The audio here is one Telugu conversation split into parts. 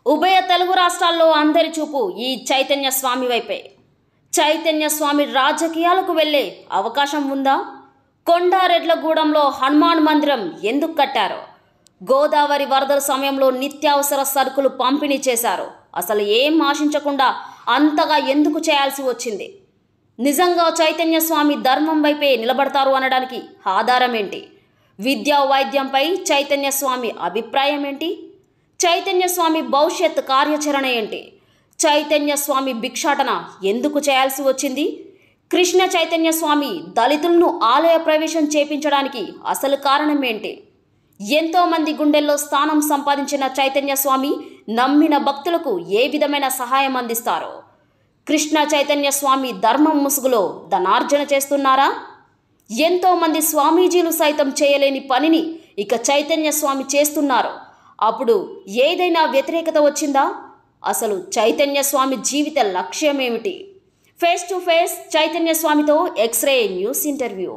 ఉభయ తెలుగు రాష్ట్రాల్లో అందరి చూపు ఈ చైతన్య స్వామి వైపే చైతన్య స్వామి రాజకీయాలకు వెళ్ళే అవకాశం ఉందా కొండారెడ్లగూడెంలో హనుమాన్ మందిరం ఎందుకు కట్టారు గోదావరి వరదల సమయంలో నిత్యావసర సరుకులు పంపిణీ చేశారు అసలు ఏం ఆశించకుండా అంతగా ఎందుకు చేయాల్సి వచ్చింది నిజంగా చైతన్య స్వామి ధర్మం వైపే నిలబడతారు అనడానికి ఆధారం ఏంటి విద్యా వైద్యంపై చైతన్య స్వామి అభిప్రాయం ఏంటి చైతన్య స్వామి భవిష్యత్ కార్యాచరణ ఏంటి చైతన్య స్వామి భిక్షాటన ఎందుకు చేయాల్సి వచ్చింది కృష్ణ చైతన్య స్వామి దళితులను ఆలయ ప్రవేశం చేపించడానికి అసలు కారణం ఏంటి ఎంతో మంది గుండెల్లో స్థానం సంపాదించిన చైతన్య స్వామి నమ్మిన భక్తులకు ఏ విధమైన సహాయం అందిస్తారో కృష్ణ చైతన్య స్వామి ధర్మం ముసుగులో ధనార్జన చేస్తున్నారా ఎంతో మంది స్వామీజీలు సైతం చేయలేని పనిని ఇక చైతన్య స్వామి చేస్తున్నారు అప్పుడు ఏదైనా వ్యతిరేకత వచ్చిందా అసలు చైతన్య స్వామి జీవిత లక్ష్యం ఏమిటి ఫేస్ టు ఫేస్ చైతన్య స్వామితో ఎక్స్రే న్యూస్ ఇంటర్వ్యూ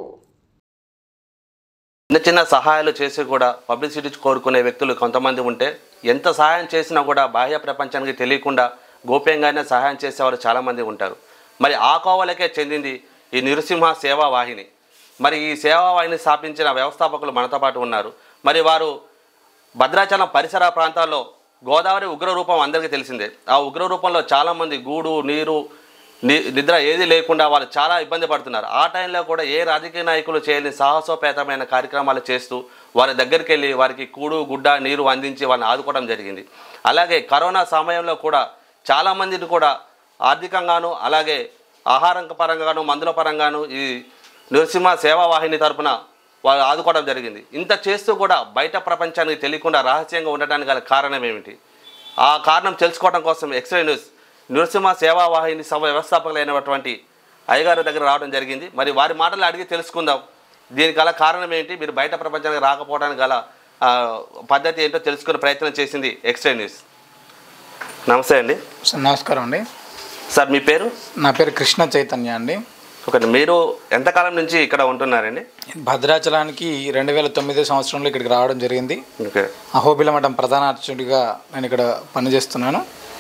చిన్న చిన్న సహాయాలు చేసి కూడా పబ్లిసిటీ కోరుకునే వ్యక్తులు కొంతమంది ఉంటే ఎంత సహాయం చేసినా కూడా బాహ్య ప్రపంచానికి తెలియకుండా గోప్యంగానే సహాయం చేసేవారు చాలామంది ఉంటారు మరి ఆ కోవలకే చెందింది ఈ నృసింహ సేవా వాహిని మరి ఈ సేవా వాహిని స్థాపించిన వ్యవస్థాపకులు మనతో పాటు ఉన్నారు మరి వారు భద్రాచలం పరిసర ప్రాంతాల్లో గోదావరి ఉగ్ర రూపం అందరికీ తెలిసిందే ఆ ఉగ్ర రూపంలో చాలామంది గూడు నీరు ని నిద్ర ఏది లేకుండా వాళ్ళు చాలా ఇబ్బంది పడుతున్నారు ఆ టైంలో కూడా ఏ రాజకీయ నాయకులు చేయని సాహసోపేతమైన కార్యక్రమాలు చేస్తూ వారి దగ్గరికి వెళ్ళి వారికి కూడు గుడ్డ నీరు అందించి వాళ్ళని ఆదుకోవడం జరిగింది అలాగే కరోనా సమయంలో కూడా చాలామందిని కూడా ఆర్థికంగాను అలాగే ఆహారం పరంగాను మందుల పరంగాను ఈ నరసింహ సేవా వాహిని తరపున వాళ్ళు ఆదుకోవడం జరిగింది ఇంత చేస్తూ కూడా బయట ప్రపంచానికి తెలియకుండా రహస్యంగా ఉండడానికి గల కారణం ఏమిటి ఆ కారణం తెలుసుకోవడం కోసం ఎక్స్రే న్యూస్ నృసింహ సేవా వాహిని సభ వ్యవస్థాపకులైనటువంటి అయ్యగారి దగ్గర రావడం జరిగింది మరి వారి మాటలు అడిగి తెలుసుకుందాం దీనికి గల కారణం ఏంటి మీరు బయట ప్రపంచానికి రాకపోవడానికి గల ఆ, పద్ధతి ఏంటో తెలుసుకునే ప్రయత్నం చేసింది ఎక్స్రే న్యూస్ నమస్తే అండి సార్ నమస్కారం అండి సార్ మీ పేరు నా పేరు కృష్ణ చైతన్య అండి ఒకటి మీరు ఎంతకాలం నుంచి ఇక్కడ ఉంటున్నారండి భద్రాచలానికి రెండు వేల తొమ్మిది సంవత్సరంలో ఇక్కడికి రావడం జరిగింది ఓకే అహోబిల మఠం ప్రధాన అర్చకుడిగా నేను ఇక్కడ పనిచేస్తున్నాను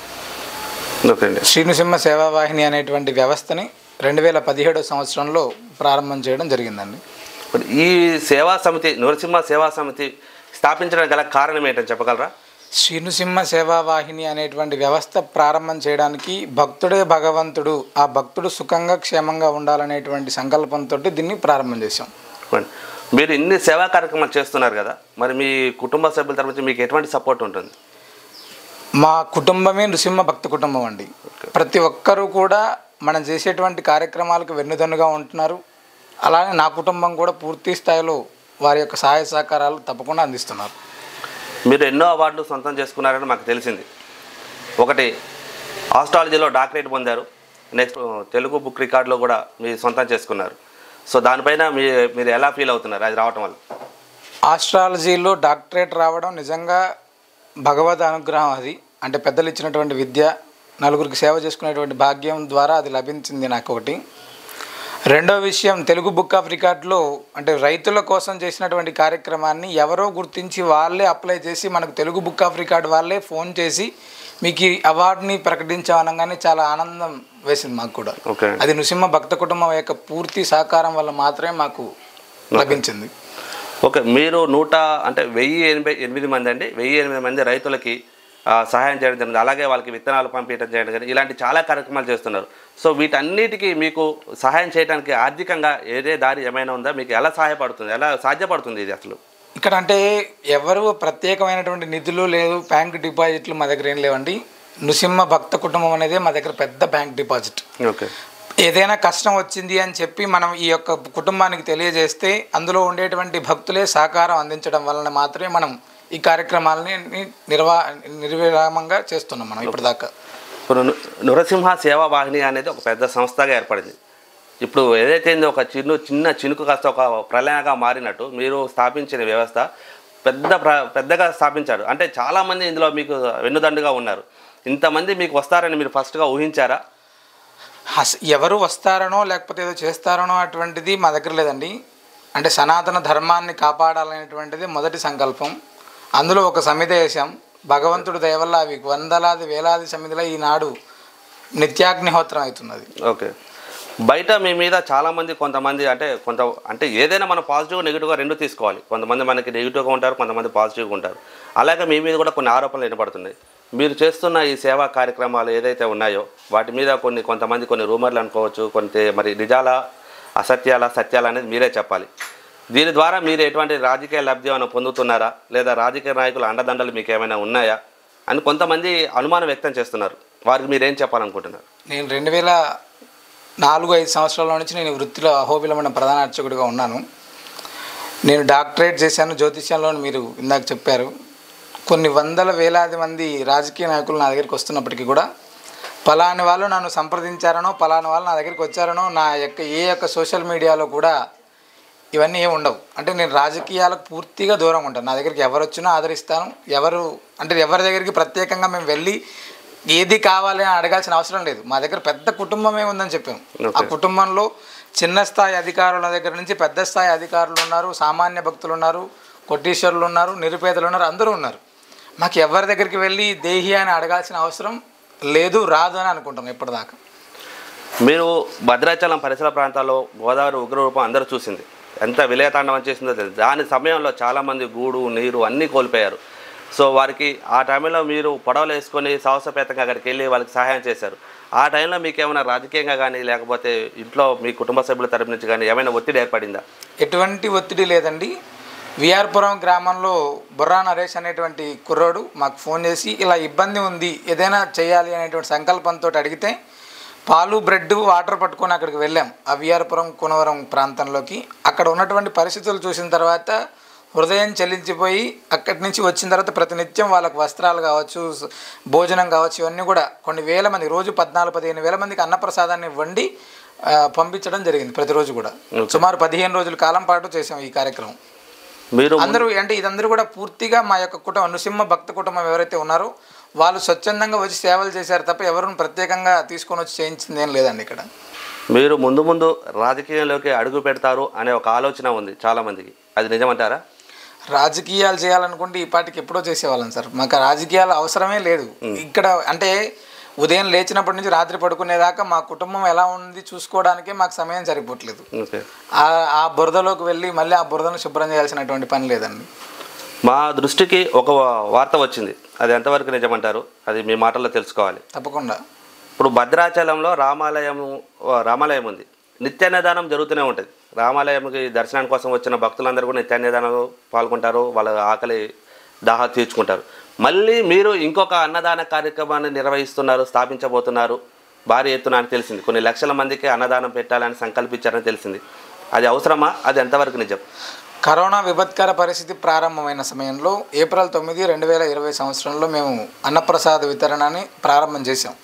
ఓకే అండి శ్రీనృసింహ సేవా వాహిని అనేటువంటి వ్యవస్థని రెండు వేల పదిహేడో సంవత్సరంలో ప్రారంభం చేయడం జరిగిందండి మరి ఈ సేవా సమితి నరసింహ సేవా సమితి స్థాపించడానికి గల కారణం ఏంటని చెప్పగలరా శ్రీనృసింహ సేవా వాహిని అనేటువంటి వ్యవస్థ ప్రారంభం చేయడానికి భక్తుడే భగవంతుడు ఆ భక్తుడు సుఖంగా క్షేమంగా ఉండాలనేటువంటి సంకల్పంతో దీన్ని ప్రారంభం చేశాం చెప్పండి. మీరు ఇన్ని సేవా కార్యక్రమాలు చేస్తున్నారు కదా మరి మీ కుటుంబ సభ్యుల తరఫు నుంచి మీకు ఎటువంటి సపోర్ట్ ఉంటుంది మా కుటుంబమే నృసింహ భక్త కుటుంబం అండి ప్రతి ఒక్కరూ కూడా మనం చేసేటువంటి కార్యక్రమాలకు వెన్నుదన్నుగా ఉంటున్నారు అలానే నా కుటుంబం కూడా పూర్తి స్థాయిలో వారి యొక్క సహాయ సహకారాలు తప్పకుండా అందిస్తున్నారు మీరు ఎన్నో అవార్డులు సొంతం చేసుకున్నారని మాకు తెలిసింది ఒకటి ఆస్ట్రాలజీలో డాక్టరేట్ పొందారు నెక్స్ట్ తెలుగు బుక్ రికార్డులో కూడా మీరు సొంతం చేసుకున్నారు సో దానిపైన మీ మీరు ఎలా ఫీల్ అవుతున్నారు అది రావటం వల్ల ఆస్ట్రాలజీలో డాక్టరేట్ రావడం నిజంగా భగవద్ అనుగ్రహం అది అంటే పెద్దలు ఇచ్చినటువంటి విద్య నలుగురికి సేవ చేసుకునేటువంటి భాగ్యం ద్వారా అది లభించింది నాకు ఒకటి రెండో విషయం తెలుగు బుక్ ఆఫ్ రికార్డులో అంటే రైతుల కోసం చేసినటువంటి కార్యక్రమాన్ని ఎవరో గుర్తించి వాళ్ళే అప్లై చేసి మనకు తెలుగు బుక్ ఆఫ్ రికార్డ్ వాళ్ళే ఫోన్ చేసి మీకు ఈ అవార్డుని ప్రకటించామనగానే చాలా ఆనందం వేసింది మాకు కూడా ఓకే అది నృసింహ భక్త కుటుంబం యొక్క పూర్తి సహకారం వల్ల మాత్రమే మాకు లభించింది ఓకే మీరు నూట అంటే వెయ్యి ఎనభై ఎనిమిది మంది అండి వెయ్యి ఎనిమిది మంది రైతులకి ఆ, సహాయం చేయడం జరిగింది అలాగే వాళ్ళకి విత్తనాలు పంపించడం చేయడం జరిగింది ఇలాంటి చాలా కార్యక్రమాలు చేస్తున్నారు సో వీటన్నిటికీ మీకు సహాయం చేయడానికి ఆర్థికంగా ఏదే దారి ఏమైనా ఉందా మీకు ఎలా సహాయపడుతుంది ఎలా సాధ్యపడుతుంది ఇది అసలు ఇక్కడ అంటే ఎవరు ప్రత్యేకమైనటువంటి నిధులు లేదు బ్యాంక్ డిపాజిట్లు మా దగ్గర ఏం లేవండి నృసింహ భక్త కుటుంబం అనేది మా దగ్గర పెద్ద బ్యాంక్ డిపాజిట్ ఓకే ఏదైనా కష్టం వచ్చింది అని చెప్పి మనం ఈ యొక్క కుటుంబానికి తెలియజేస్తే అందులో ఉండేటువంటి భక్తులే సహకారం అందించడం వలన మాత్రమే మనం ఈ కార్యక్రమాలని ని- నిర్వా నిర్విరామంగా చేస్తున్నాం మనం ఇప్పటిదాకా ఇప్పుడు ను- నృసింహ సేవా వాహిని అనేది ఒక పెద్ద సంస్థగా ఏర్పడింది ఇప్పుడు ఏదైతే ఉందో ఒక చిన్న చిన్న చినుకు కాస్త ఒక ప్రళయంగా మారినట్టు మీరు స్థాపించిన వ్యవస్థ పెద్ద ప్ర పెద్దగా స్థాపించారు అంటే చాలామంది ఇందులో మీకు వెన్నుదండుగా ఉన్నారు ఇంతమంది మీకు వస్తారని మీరు ఫస్ట్గా ఊహించారా అస- ఎవరు వస్తారనో లేకపోతే ఏదో చేస్తారనో అటువంటిది మా దగ్గర లేదండి అంటే సనాతన ధర్మాన్ని కాపాడాలనేటువంటిది మొదటి సంకల్పం అందులో ఒక సమితి వేసాం భగవంతుడు దయ వల్ల అవి వందలాది వేలాది సమితిలో ఈనాడు నిత్యాగ్నిహోత్రం అవుతున్నది ఓకే బయట మీ మీద చాలామంది కొంతమంది అంటే కొంత అంటే ఏదైనా మనం పాజిటివ్ నెగిటివ్గా రెండు తీసుకోవాలి కొంతమంది మనకి నెగిటివ్గా ఉంటారు కొంతమంది పాజిటివ్గా ఉంటారు అలాగే మీ మీద కూడా కొన్ని ఆరోపణలు వినపడుతున్నాయి మీరు చేస్తున్న ఈ సేవా కార్యక్రమాలు ఏదైతే ఉన్నాయో వాటి మీద కొన్ని కొంతమంది కొన్ని రూమర్లు అనుకోవచ్చు కొంత మరి నిజాల అసత్యాల సత్యాల అనేది మీరే చెప్పాలి దీని ద్వారా మీరు ఎటువంటి రాజకీయ లబ్ధి ఏమైనా పొందుతున్నారా లేదా రాజకీయ నాయకుల అండదండలు మీకు ఏమైనా ఉన్నాయా అని కొంతమంది అనుమానం వ్యక్తం చేస్తున్నారు వారికి మీరేం చెప్పాలనుకుంటున్నారు నేను రెండు వేల నాలుగు ఐదు సంవత్సరాల నుంచి నేను వృత్తిలో అహోబిలమైన ప్రధాన అర్చకుడిగా ఉన్నాను నేను డాక్టరేట్ చేశాను జ్యోతిష్యంలో మీరు ఇందాక చెప్పారు కొన్ని వందల వేలాది మంది రాజకీయ నాయకులు నా దగ్గరికి వస్తున్నప్పటికీ కూడా పలాని వాళ్ళు నన్ను సంప్రదించారనో పలాని వాళ్ళు నా దగ్గరికి వచ్చారనో నా యొక్క ఏ యొక్క సోషల్ మీడియాలో కూడా ఇవన్నీ ఏమి ఉండవు అంటే నేను రాజకీయాలకు పూర్తిగా దూరం ఉంటాను నా దగ్గరికి ఎవరు వచ్చినా ఆదరిస్తాను ఎవరు అంటే ఎవరి దగ్గరికి ప్రత్యేకంగా మేము వెళ్ళి ఏది కావాలి అని అడగాల్సిన అవసరం లేదు మా దగ్గర పెద్ద కుటుంబమే ఉందని చెప్పాము ఆ Okay. కుటుంబంలో చిన్న స్థాయి అధికారుల దగ్గర నుంచి పెద్ద స్థాయి అధికారులు ఉన్నారు సామాన్య భక్తులు ఉన్నారు కొటీశ్వరులు ఉన్నారు నిరుపేదలు ఉన్నారు అందరూ ఉన్నారు మాకు ఎవరి దగ్గరికి వెళ్ళి దేహి అని అడగాల్సిన అవసరం లేదు రాదు అని అనుకుంటాం ఇప్పటిదాకా మీరు భద్రాచలం పరిసర ప్రాంతాల్లో గోదావరి ఉగ్రరూపం అందరూ చూసింది ఎంత విలయతాండవం చేసిందో తెలుసు దాని సమయంలో చాలామంది గూడు నీరు అన్నీ కోల్పోయారు సో వారికి ఆ టైంలో మీరు పొడవలు వేసుకొని సాహసపేతంగా అక్కడికి వెళ్ళి వాళ్ళకి సహాయం చేశారు ఆ టైంలో మీకు ఏమైనా రాజకీయంగా కానీ లేకపోతే ఇంట్లో మీ కుటుంబ సభ్యుల తరపు నుంచి కానీ ఏమైనా ఒత్తిడి ఏర్పడిందా ఎటువంటి ఒత్తిడి లేదండి విఆర్పురం గ్రామంలో బుర్రా నరేష్ అనేటువంటి కుర్రోడు మాకు ఫోన్ చేసి ఇలా ఇబ్బంది ఉంది ఏదైనా చేయాలి అనేటువంటి సంకల్పంతో అడిగితే పాలు బ్రెడ్ వాటర్ పట్టుకొని అక్కడికి వెళ్ళాం ఆ విఆర్పురం కునవరం ప్రాంతంలోకి అక్కడ ఉన్నటువంటి పరిస్థితులు చూసిన తర్వాత హృదయం చెల్లించిపోయి అక్కడి నుంచి వచ్చిన తర్వాత ప్రతినిత్యం వాళ్ళకి వస్త్రాలు కావచ్చు స- భోజనం కావచ్చు ఇవన్నీ కూడా కొన్ని వేల మంది రోజు పద్నాలుగు పదిహేను వేల మందికి అన్నప్రసాదాన్ని వండి ఆ, పంపించడం జరిగింది ప్రతిరోజు కూడా సుమారు పదిహేను రోజుల కాలం పాటు చేసాం ఈ కార్యక్రమం మీరు అందరూ అంటే ఇదందరూ కూడా పూర్తిగా మా యొక్క కుటుంబం నృసింహ భక్త కుటుంబం ఎవరైతే ఉన్నారో వాళ్ళు స్వచ్ఛందంగా వచ్చి సేవలు చేశారు తప్ప ఎవరిని ప్రత్యేకంగా తీసుకొని వచ్చి చేయించింది ఏం లేదండి ఇక్కడ మీరు ముందు ముందు రాజకీయంలోకి అడుగు పెడతారు అనే ఒక ఆలోచన ఉంది చాలామందికి అది నిజమంటారా రాజకీయాలు చేయాలనుకుంటే ఈ పాటికి ఎప్పుడో చేసేవాళ్ళం సార్ మాకు ఆ రాజకీయాలు అవసరమే లేదు ఇక్కడ అంటే ఉదయం లేచినప్పటి నుంచి రాత్రి పడుకునేదాకా మా కుటుంబం ఎలా ఉంది చూసుకోవడానికే మాకు సమయం సరిపోవట్లేదు ఓకే ఆ ఆ బురదలోకి వెళ్ళి మళ్ళీ ఆ బురదను శుభ్రం చేయాల్సినటువంటి పని లేదండి మా దృష్టికి ఒక వార్త వచ్చింది అది ఎంతవరకు నిజమంటారు అది మీ మాటల్లో తెలుసుకోవాలి తప్పకుండా ఇప్పుడు భద్రాచలంలో రామాలయం రామాలయం ఉంది నిత్యాన్నదానం జరుగుతూనే ఉంటుంది రామాలయంకి దర్శనానికి కోసం వచ్చిన భక్తులందరూ కూడా నిత్యాన్నదానం పాల్గొంటారు వాళ్ళ ఆకలి దాహా తీర్చుకుంటారు మళ్ళీ మీరు ఇంకొక అన్నదాన కార్యక్రమాన్ని నిర్వహిస్తున్నారు స్థాపించబోతున్నారు భారీ ఎత్తున అని తెలిసింది కొన్ని లక్షల మందికి అన్నదానం పెట్టాలని సంకల్పించారని తెలిసింది అది అవసరమా అది ఎంతవరకు నిజం కరోనా విపత్కర పరిస్థితి ప్రారంభమైన సమయంలో ఏప్రిల్ తొమ్మిది రెండు వేల ఇరవై సంవత్సరంలో మేము అన్నప్రసాద వితరణని ప్రారంభం చేసాం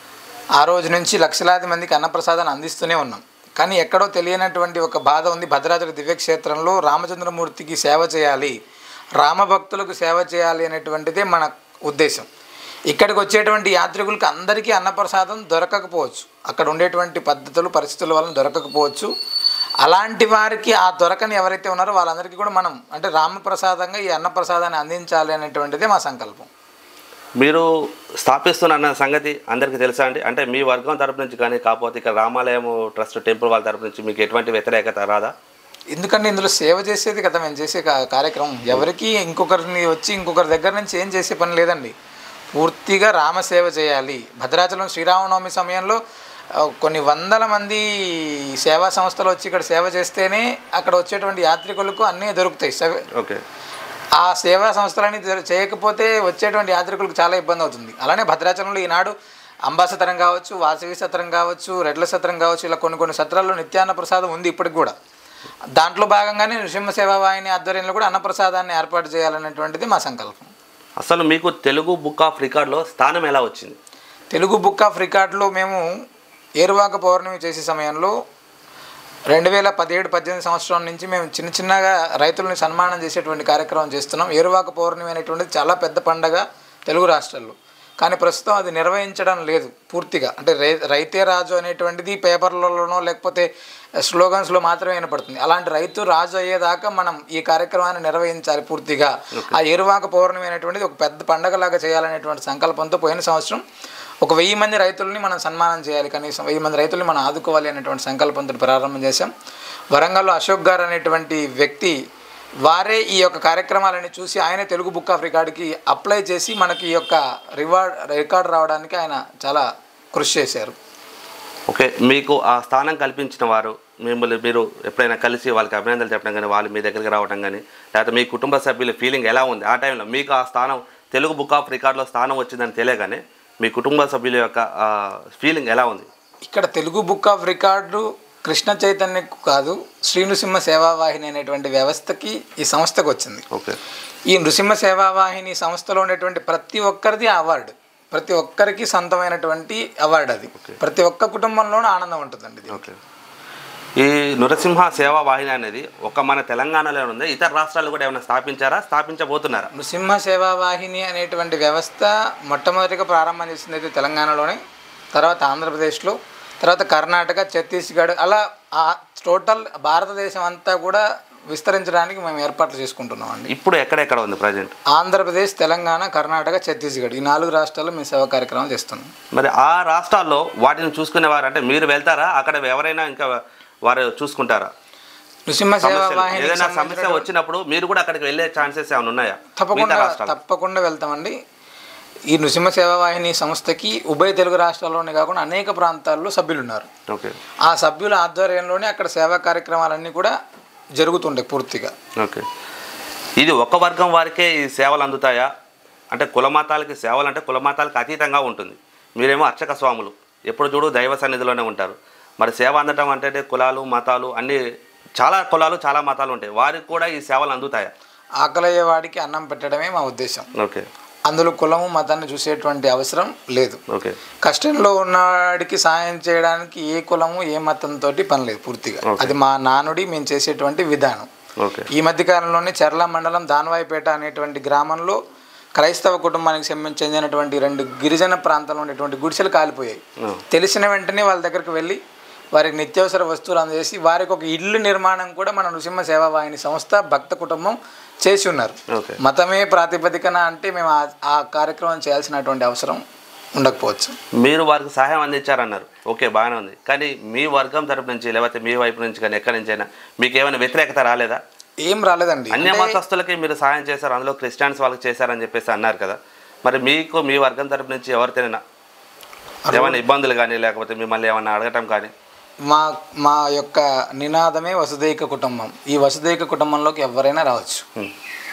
ఆ రోజు నుంచి లక్షలాది మందికి అన్నప్రసాదాన్ని అందిస్తూనే ఉన్నాం కానీ ఎక్కడో తెలియనటువంటి ఒక బాధ ఉంది భద్రాచల దివ్యక్షేత్రంలో రామచంద్రమూర్తికి సేవ చేయాలి రామభక్తులకు సేవ చేయాలి అనేటువంటిదే మన ఉద్దేశం ఇక్కడికి వచ్చేటువంటి యాత్రికులకు అందరికీ అన్నప్రసాదం దొరకకపోవచ్చు అక్కడ ఉండేటువంటి పద్ధతులు పరిస్థితుల వలన దొరకకపోవచ్చు అలాంటి వారికి ఆ దొరకని ఎవరైతే ఉన్నారో వాళ్ళందరికీ కూడా మనం అంటే రామప్రసాదంగా ఈ అన్నప్రసాదాన్ని అందించాలి అనేటువంటిదే మా సంకల్పం మీరు స్థాపిస్తున్న అన్న సంగతి అందరికీ తెలుసా అండి అంటే మీ వర్గం తరపు నుంచి కానీ కాకపోతే ఇక్కడ రామాలయం ట్రస్ట్ టెంపుల్ వాళ్ళ తరపు నుంచి మీకు ఎటువంటి వ్యతిరేకత రాదా ఎందుకంటే ఇందులో సేవ చేసేది కదా మేము చేసే కా- కార్యక్రమం ఎవరికి ఇంకొకరిని వచ్చి ఇంకొకరి దగ్గర నుంచి ఏం చేసే పని లేదండి పూర్తిగా రామసేవ చేయాలి భద్రాచలం శ్రీరామనవమి సమయంలో ఆ, కొన్ని వందల మంది సేవా సంస్థలు వచ్చి ఇక్కడ సేవ చేస్తేనే అక్కడ వచ్చేటువంటి యాత్రికులకు అన్నీ దొరుకుతాయి సేవ ఓకే ఆ సేవా సంస్థలని జర- చేయకపోతే వచ్చేటువంటి యాత్రికులకు చాలా ఇబ్బంది అవుతుంది అలానే భద్రాచలంలో ఈనాడు అంబా సత్రం కావచ్చు వాసవి సత్రం కావచ్చు రెడ్ల సత్రం కావచ్చు ఇలా కొన్ని కొన్ని సత్రాల్లో నిత్యాన్న ప్రసాదం ఉంది ఇప్పటికి కూడా దాంట్లో భాగంగానే నృసింహ సేవా వాహిని ఆధ్వర్యంలో కూడా అన్నప్రసాదాన్ని ఏర్పాటు చేయాలనేటువంటిది మా సంకల్పం అసలు మీకు తెలుగు బుక్ ఆఫ్ రికార్డ్లో స్థానం ఎలా వచ్చింది తెలుగు బుక్ ఆఫ్ రికార్డులో మేము ఏరువాక పౌర్ణమి చేసే సమయంలో రెండు వేల పదిహేడు పద్దెనిమిది సంవత్సరం నుంచి మేము చిన్న చిన్నగా రైతులని సన్మానం చేసేటువంటి కార్యక్రమం చేస్తున్నాం ఏరువాక పౌర్ణమి అనేటువంటిది చాలా పెద్ద పండగ తెలుగు రాష్ట్రాల్లో కానీ ప్రస్తుతం అది నిర్వహించడం లేదు పూర్తిగా అంటే రై రైతే రాజు అనేటువంటిది పేపర్లలోనో లేకపోతే స్లోగన్స్లో మాత్రమే వినపడుతుంది అలాంటి రైతు రాజు అయ్యేదాకా మనం ఈ కార్యక్రమాన్ని నిర్వహించాలి పూర్తిగా ఆ ఏరువాక పౌర్ణమి అనేటువంటిది ఒక పెద్ద పండగలాగా చేయాలనేటువంటి సంకల్పంతో పోయిన సంవత్సరం ఒక వెయ్యి మంది రైతుల్ని మనం సన్మానం చేయాలి కనీసం వెయ్యి మంది రైతుల్ని మనం ఆదుకోవాలి అనేటువంటి సంకల్పంతో ప్రారంభం చేశాం వరంగల్లో అశోక్ గారు అనేటువంటి వ్యక్తి వారే ఈ యొక్క కార్యక్రమాలని చూసి ఆయన తెలుగు బుక్ ఆఫ్ రికార్డ్కి అప్లై చేసి మనకి ఈ యొక్క రివార్డ్ రికార్డ్ రావడానికి ఆయన చాలా కృషి చేశారు ఓకే మీకు ఆ స్థానం కల్పించిన వారు మిమ్మల్ని మీరు ఎప్పుడైనా కలిసి వాళ్ళకి అభినందనలు చెప్పడం కానీ వాళ్ళు మీ దగ్గరికి రావడం కానీ లేకపోతే మీ కుటుంబ సభ్యుల ఫీలింగ్ ఎలా ఉంది ఆ టైంలో మీకు ఆ స్థానం తెలుగు బుక్ ఆఫ్ రికార్డులో స్థానం వచ్చిందని తెలియగానే మీ కుటుంబ సభ్యుల యొక్క ఫీలింగ్ ఎలా ఉంది ఇక్కడ Telugu book of record Krishna చైతన్యకు కాదు శ్రీ నృసింహ సేవావాహిని అనేటువంటి వ్యవస్థకి ఈ సంస్థకు వచ్చింది ఓకే ఈ నృసింహ సేవావాహిని సంస్థలో ఉండేటువంటి ప్రతి ఒక్కరిది ఆ అవార్డు ప్రతి ఒక్కరికి సొంతమైనటువంటి అవార్డు అది ప్రతి ఒక్క కుటుంబంలోనూ ఆనందం ఉంటుందండి ఇది ఓకే ఈ నరసింహ సేవా వాహిని అనేది ఒక మన తెలంగాణలో ఉంది ఇతర రాష్ట్రాలు కూడా ఏమైనా స్థాపించారా స్థాపించబోతున్నారా నృసింహ సేవావాహిని అనేటువంటి వ్యవస్థ మొట్టమొదటిగా ప్రారంభం చేసింది అయితే తెలంగాణలోనే తర్వాత ఆంధ్రప్రదేశ్లో తర్వాత కర్ణాటక ఛత్తీస్గఢ్ అలా ఆ టోటల్ భారతదేశం అంతా కూడా విస్తరించడానికి మేము ఏర్పాట్లు చేసుకుంటున్నాం అండి ఇప్పుడు ఎక్కడెక్కడ ఉంది ప్రజెంట్ ఆంధ్రప్రదేశ్ తెలంగాణ కర్ణాటక ఛత్తీస్గఢ్ ఈ నాలుగు రాష్ట్రాల్లో మేము సేవా కార్యక్రమాలు చేస్తున్నాం మరి ఆ రాష్ట్రాల్లో వాటిని చూసుకునేవారు అంటే మీరు వెళ్తారా అక్కడ ఎవరైనా ఇంకా వారు చూసుకుంటారా నృసింహ సమస్యలు సేవావాహిని ఏదైనా సమస్య వచ్చినప్పుడు మీరు కూడా అక్కడికి వెళ్ళే ఛాన్సెస్ ఏమైనా ఉన్నాయా మిగతా తప్పకుండా రాష్ట్రాలు తప్పకుండా వెళ్తామండి ఈ నృసింహ సేవావాహిని సంస్థకి ఉభయ తెలుగు రాష్ట్రాల్లోనే కాకుండా అనేక ప్రాంతాల్లో సభ్యులు ఉన్నారు ఓకే ఆ సభ్యుల ఆధ్వర్యంలోనే అక్కడ సేవా కార్యక్రమాలన్నీ కూడా జరుగుతుంటాయి పూర్తిగా ఓకే ఇది ఒక వర్గం వారికే ఈ సేవలు అందుతాయా అంటే కుల మతాలకి సేవలు అంటే కుల మతాలకు అతీతంగా ఉంటుంది మీరేమో అర్చక స్వాములు ఎప్పుడు చూడు దైవ సన్నిధిలోనే ఉంటారు మరి సేవ అందటం అంటే కులాలు మతాలు అన్నీ చాలా కులాలు చాలా మతాలు ఉంటాయి వారికి కూడా ఈ సేవలు అందుతాయా ఆకలయ్యే వాడికి అన్నం పెట్టడమే మా ఉద్దేశం ఓకే అందులో కులము మతాన్ని చూసేటువంటి అవసరం లేదు ఓకే కష్టంలో ఉన్నవాడికి సాయం చేయడానికి ఏ కులము ఏ మతంతో పని లేదు పూర్తిగా Okay. అది మా నానుడి మేము చేసేటువంటి విధానం ఓకే ఈ మధ్య కాలంలోనే చర్ల మండలం దానవాయిపేట అనేటువంటి గ్రామంలో క్రైస్తవ కుటుంబానికి సంబంధించి చెందినటువంటి రెండు గిరిజన ప్రాంతంలో ఉండేటువంటి గుడిసెలు కాలిపోయాయి Oh. తెలిసిన వెంటనే వాళ్ళ దగ్గరికి వెళ్ళి వారికి నిత్యావసర వస్తువులు అందజేసి వారికి ఒక ఇల్లు నిర్మాణం కూడా మన నృసింహ సేవా వాహిని సంస్థ భక్త కుటుంబం చేసి ఉన్నారు ఓకే మతమే ప్రాతిపదికన అంటే మేము ఆ- ఆ కార్యక్రమం చేయాల్సినటువంటి అవసరం ఉండకపోవచ్చు మీరు వారికి సహాయం అందించారన్నారు ఓకే బాగానే ఉంది కానీ మీ వర్గం తరపు నుంచి లేకపోతే మీ వైపు నుంచి కానీ ఎక్కడి నుంచి అయినా మీకు ఏమైనా వ్యతిరేకత రాలేదా ఏం రాలేదండి అన్య అంటే- మతస్థులకి మీరు సహాయం చేశారు అందులో క్రిస్టియన్స్ వాళ్ళకి చేశారని చెప్పేసి అన్నారు కదా మరి మీకు మీ వర్గం తరపు నుంచి ఎవరితోనైనా ఏమైనా ఇబ్బందులు కానీ లేకపోతే మిమ్మల్ని ఏమైనా అడగటం కానీ మా మా యొక్క నినాదమే వసుదైక కుటుంబం ఈ వసుదైక కుటుంబంలోకి ఎవరైనా రావచ్చు Hmm.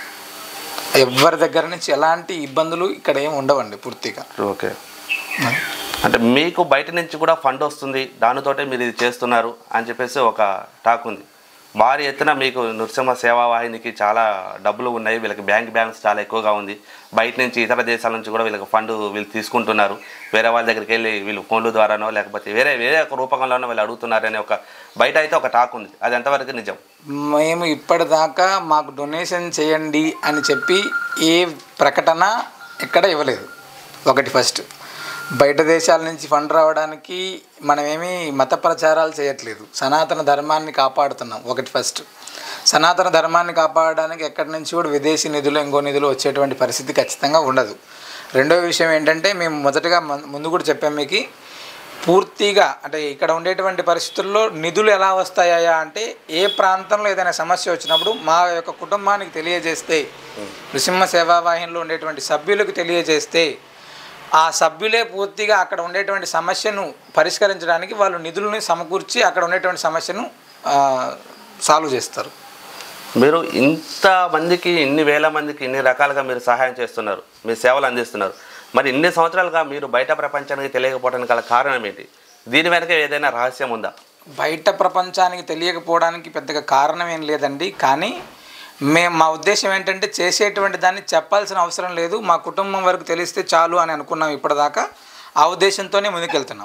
ఎవరి దగ్గర నుంచి ఎలాంటి ఇబ్బందులు ఇక్కడ ఏం ఉండవండి పూర్తిగా ఓకే అంటే మీకు బయట నుంచి కూడా ఫండ్ వస్తుంది దానితోటే మీరు ఇది చేస్తున్నారు అని చెప్పేసి ఒక టాక్ ఉంది భారీ ఎత్తున మీకు నృసింహ సేవా వాహినికి చాలా డబ్బులు ఉన్నాయి వీళ్ళకి బ్యాంక్ బ్యాలెన్స్ చాలా ఎక్కువగా ఉంది బయట నుంచి ఇతర దేశాల నుంచి కూడా వీళ్ళకి ఫండ్ వీళ్ళు తీసుకుంటున్నారు వేరే వాళ్ళ దగ్గరికి వెళ్ళి వీళ్ళు ఫోన్ల ద్వారానో లేకపోతే వేరే వేరే ఒక రూపంలోనో వీళ్ళు అడుగుతున్నారనే ఒక బయట అయితే ఒక టాక్ ఉంది అది ఎంతవరకు నిజం మేము ఇప్పటిదాకా మాకు డొనేషన్ చేయండి అని చెప్పి ఏ ప్రకటన ఎక్కడ ఇవ్వలేదు ఒకటి ఫస్ట్ బయట దేశాల నుంచి ఫండ్ రావడానికి మనమేమి మత ప్రచారాలు చేయట్లేదు సనాతన ధర్మాన్ని కాపాడుతున్నాం ఒకటి ఫస్ట్ సనాతన ధర్మాన్ని కాపాడడానికి ఎక్కడి నుంచి కూడా విదేశీ నిధులు ఇంకో నిధులు వచ్చేటువంటి పరిస్థితి ఖచ్చితంగా ఉండదు రెండో విషయం ఏంటంటే మేము మొదటగా మ- ముందు కూడా చెప్పాం మీకు పూర్తిగా అంటే ఇక్కడ ఉండేటువంటి పరిస్థితుల్లో నిధులు ఎలా వస్తాయా అంటే ఏ ప్రాంతంలో ఏదైనా సమస్య వచ్చినప్పుడు మా యొక్క కుటుంబానికి తెలియజేస్తే నృసింహ సేవావాహినిలో ఉండేటువంటి సభ్యులకు తెలియజేస్తే ఆ సభ్యులే పూర్తిగా అక్కడ ఉండేటువంటి సమస్యను పరిష్కరించడానికి వాళ్ళు నిధులను సమకూర్చి అక్కడ ఉండేటువంటి సమస్యను సాల్వ్ చేస్తారు మీరు ఇంత మందికి ఇన్ని వేల మందికి ఇన్ని రకాలుగా మీరు సహాయం చేస్తున్నారు మీ సేవలు అందిస్తున్నారు మరి ఇన్ని సంవత్సరాలుగా మీరు బయట ప్రపంచానికి తెలియకపోవడానికి గల కారణం ఏంటి దీని వెనక ఏదైనా రహస్యం ఉందా బయట ప్రపంచానికి తెలియకపోవడానికి పెద్దగా కారణం ఏం లేదండి కానీ మేము మా ఉద్దేశం ఏంటంటే చేసేటువంటి దాన్ని చెప్పాల్సిన అవసరం లేదు మా కుటుంబం వరకు తెలిస్తే చాలు అని అనుకున్నాం ఇప్పటిదాకా ఆ ఉద్దేశంతోనే ముందుకెళ్తున్నాం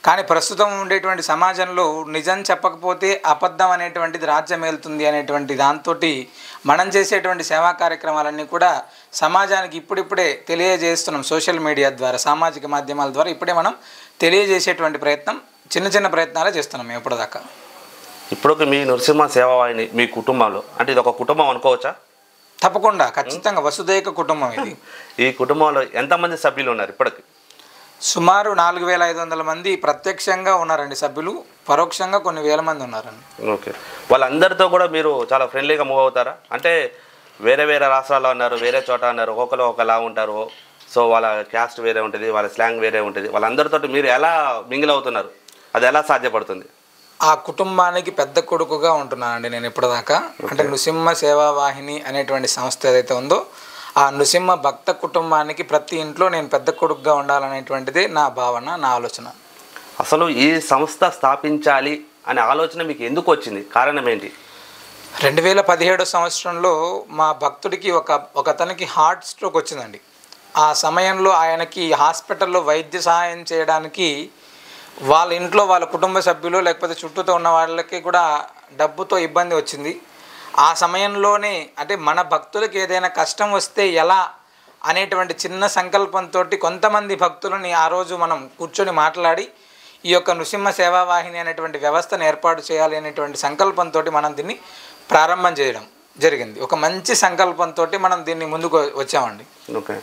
కానీ ప్రస్తుతం ఉండేటువంటి సమాజంలో నిజం చెప్పకపోతే అబద్ధం అనేటువంటిది రాజ్యం వెళ్తుంది అనేటువంటి దాంతో మనం చేసేటువంటి సేవా కార్యక్రమాలన్నీ కూడా సమాజానికి ఇప్పుడిప్పుడే తెలియజేస్తున్నాం సోషల్ మీడియా ద్వారా సామాజిక మాధ్యమాల ద్వారా ఇప్పుడే మనం తెలియజేసేటువంటి ప్రయత్నం చిన్న చిన్న ప్రయత్నాలే చేస్తున్నాం మేము ఇప్పటిదాకా ఇప్పుడు మీ నరసింహ సేవావాహిని మీ కుటుంబంలో అంటే ఇది ఒక కుటుంబం అనుకోవచ్చా తప్పకుండా ఖచ్చితంగా వసుదైక కుటుంబం ఇది ఈ కుటుంబంలో ఎంతమంది సభ్యులు ఉన్నారు ఇప్పటికి సుమారు నాలుగు వేల ఐదు వందల మంది ప్రత్యక్షంగా ఉన్నారండి సభ్యులు పరోక్షంగా కొన్ని వేల మంది ఉన్నారండి ఓకే వాళ్ళందరితో కూడా మీరు చాలా ఫ్రెండ్లీగా మూవ్ అవుతారా అంటే వేరే వేరే రాష్ట్రాల్లో ఉన్నారు వేరే చోట ఉన్నారు ఒక్కొక్కరు ఒకలా ఉంటారు సో వాళ్ళ క్యాస్ట్ వేరే ఉంటుంది వాళ్ళ స్లాంగ్ వేరే ఉంటుంది వాళ్ళందరితో మీరు ఎలా మింగిల్ అవుతున్నారు అది ఎలా సాధ్యపడుతుంది ఆ కుటుంబానికి పెద్ద కొడుకుగా ఉంటున్నానండి నేను ఇప్పటిదాకా అంటే నృసింహ సేవా వాహిని అనేటువంటి సంస్థ ఏదైతే ఉందో ఆ నృసింహ భక్త కుటుంబానికి ప్రతి ఇంట్లో నేను పెద్ద కొడుకుగా ఉండాలనేటువంటిది నా భావన నా ఆలోచన అసలు ఈ సంస్థ స్థాపించాలి అనే ఆలోచన మీకు ఎందుకు వచ్చింది కారణం ఏంటి రెండు వేల పదిహేడు సంవత్సరంలో మా భక్తుడికి ఒక ఒక అతనికి హార్ట్ స్ట్రోక్ వచ్చిందండి ఆ సమయంలో ఆయనకి హాస్పిటల్లో వైద్య సహాయం చేయడానికి వాళ్ళ ఇంట్లో వాళ్ళ కుటుంబ సభ్యులు లేకపోతే చుట్టూతో ఉన్న వాళ్ళకి కూడా డబ్బుతో ఇబ్బంది వచ్చింది ఆ సమయంలోనే అంటే మన భక్తులకి ఏదైనా కష్టం వస్తే ఎలా అనేటువంటి చిన్న సంకల్పంతో కొంతమంది భక్తులని ఆ రోజు మనం కూర్చొని మాట్లాడి ఈ యొక్క నృసింహ సేవా వాహిని అనేటువంటి వ్యవస్థను ఏర్పాటు చేయాలి అనేటువంటి సంకల్పంతో మనం దీన్ని ప్రారంభం చేయడం జరిగింది ఒక మంచి సంకల్పంతో మనం దీన్ని ముందుకు వచ్చామండి ఓకే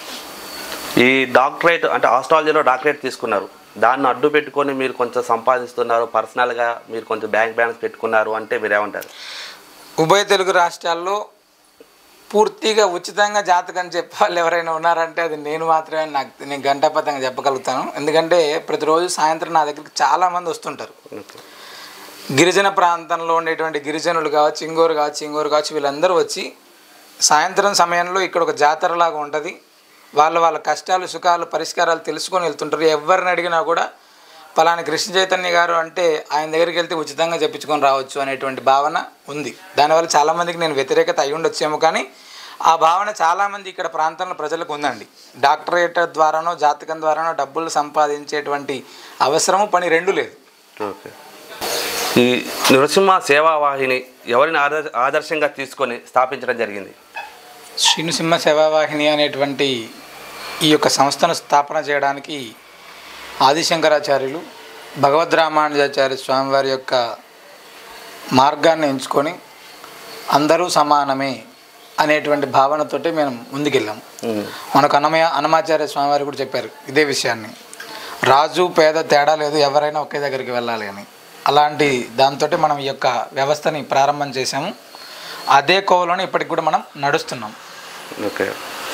ఈ డాక్టరేట్ అంటే ఆస్ట్రాలజీలో డాక్టరేట్ తీసుకున్నారు దాన్ని అడ్డు పెట్టుకొని మీరు కొంచెం సంపాదిస్తున్నారు పర్సనల్గా మీరు కొంచెం బ్యాంక్ బ్యాలెన్స్ పెట్టుకున్నారు అంటే మీరు ఏమంటారు ఉభయ తెలుగు రాష్ట్రాల్లో పూర్తిగా ఉచితంగా జాతకం చెప్పే వాళ్ళు ఎవరైనా ఉన్నారంటే అది నేను మాత్రమే నాకు నేను గంటాపతంగా చెప్పగలుగుతాను ఎందుకంటే ప్రతిరోజు సాయంత్రం నా దగ్గరికి చాలామంది వస్తుంటారు ఓకే గిరిజన ప్రాంతంలో ఉండేటువంటి గిరిజనులు కావచ్చు ఇంగోరు కావచ్చు ఇంగోరు కావచ్చు వీళ్ళందరూ వచ్చి సాయంత్రం సమయంలో ఇక్కడ ఒక జాతరలాగా ఉంటుంది వాళ్ళ వాళ్ళ కష్టాలు సుఖాలు పరిష్కారాలు తెలుసుకొని వెళ్తుంటారు ఎవరిని అడిగినా కూడా పలానా కృష్ణ చైతన్య గారు అంటే ఆయన దగ్గరికి వెళ్తే ఉచితంగా చెప్పించుకొని రావచ్చు అనేటువంటి భావన ఉంది దానివల్ల చాలామందికి నేను వ్యతిరేకత అయి ఉండొచ్చేమో కానీ ఆ భావన చాలామంది ఇక్కడ ప్రాంతంలో ప్రజలకు ఉందండి డాక్టరేట్ ద్వారానో జాతకం ద్వారానో డబ్బులు సంపాదించేటువంటి అవసరము పని రెండు లేదు ఓకే ఈ నృసింహ సేవా వాహిని ఎవరిని ఆదర్ ఆదర్శంగా తీసుకొని స్థాపించడం జరిగింది శ్రీనుసింహ సేవావాహిని అనేటువంటి ఈ యొక్క సంస్థను స్థాపన చేయడానికి ఆదిశంకరాచార్యులు భగవద్ రామానుజాచార్య స్వామివారి యొక్క మార్గాన్ని ఎంచుకొని అందరూ సమానమే అనేటువంటి భావనతోటి మేము ముందుకెళ్ళాం మనకు అన్నమయ్య అన్నమాచార్య స్వామివారు కూడా చెప్పారు ఇదే విషయాన్ని రాజు పేద తేడా లేదు ఎవరైనా ఒకే దగ్గరికి వెళ్ళాలి అని అలాంటి దాంతో మనం ఈ యొక్క వ్యవస్థని ప్రారంభం చేశాము అదే కోవలోనే ఇప్పటికి కూడా మనం నడుస్తున్నాం ఓకే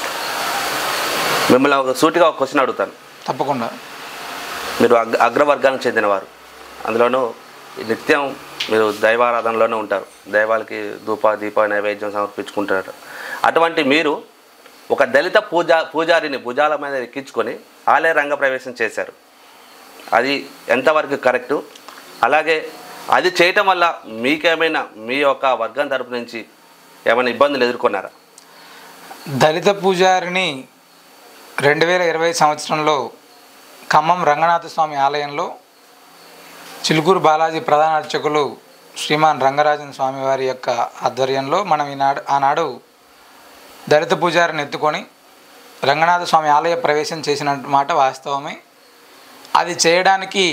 మిమ్మల్ని ఒక సూటిగా ఒక క్వశ్చన్ అడుగుతాను తప్పకుండా మీరు అగ్ర అగ్రవర్గానికి చెందినవారు అందులోనూ నిత్యం మీరు దైవారాధనలోనే ఉంటారు దైవాలకి ధూప దీప నైవేద్యం సమర్పించుకుంటారు అటువంటి మీరు ఒక దళిత పూజా పూజారిని భుజాల మీద ఎక్కించుకొని ఆలయ రంగ ప్రవేశం చేశారు అది ఎంతవరకు కరెక్టు అలాగే అది చేయటం వల్ల మీకేమైనా మీ యొక్క వర్గం తరపు నుంచి ఏమైనా ఇబ్బందులు ఎదుర్కొన్నారా దళిత పూజారిని రెండు వేల ఇరవై సంవత్సరంలో ఖమ్మం రంగనాథ స్వామి ఆలయంలో చిలుకూరు బాలాజీ ప్రధాన అర్చకులు శ్రీమాన్ రంగరాజన్ స్వామి వారి యొక్క ఆధ్వర్యంలో మనం ఈనాడు ఆనాడు దళిత పూజారిని ఎత్తుకొని రంగనాథ స్వామి ఆలయ ప్రవేశం చేసిన మాట వాస్తవమే అది చేయడానికి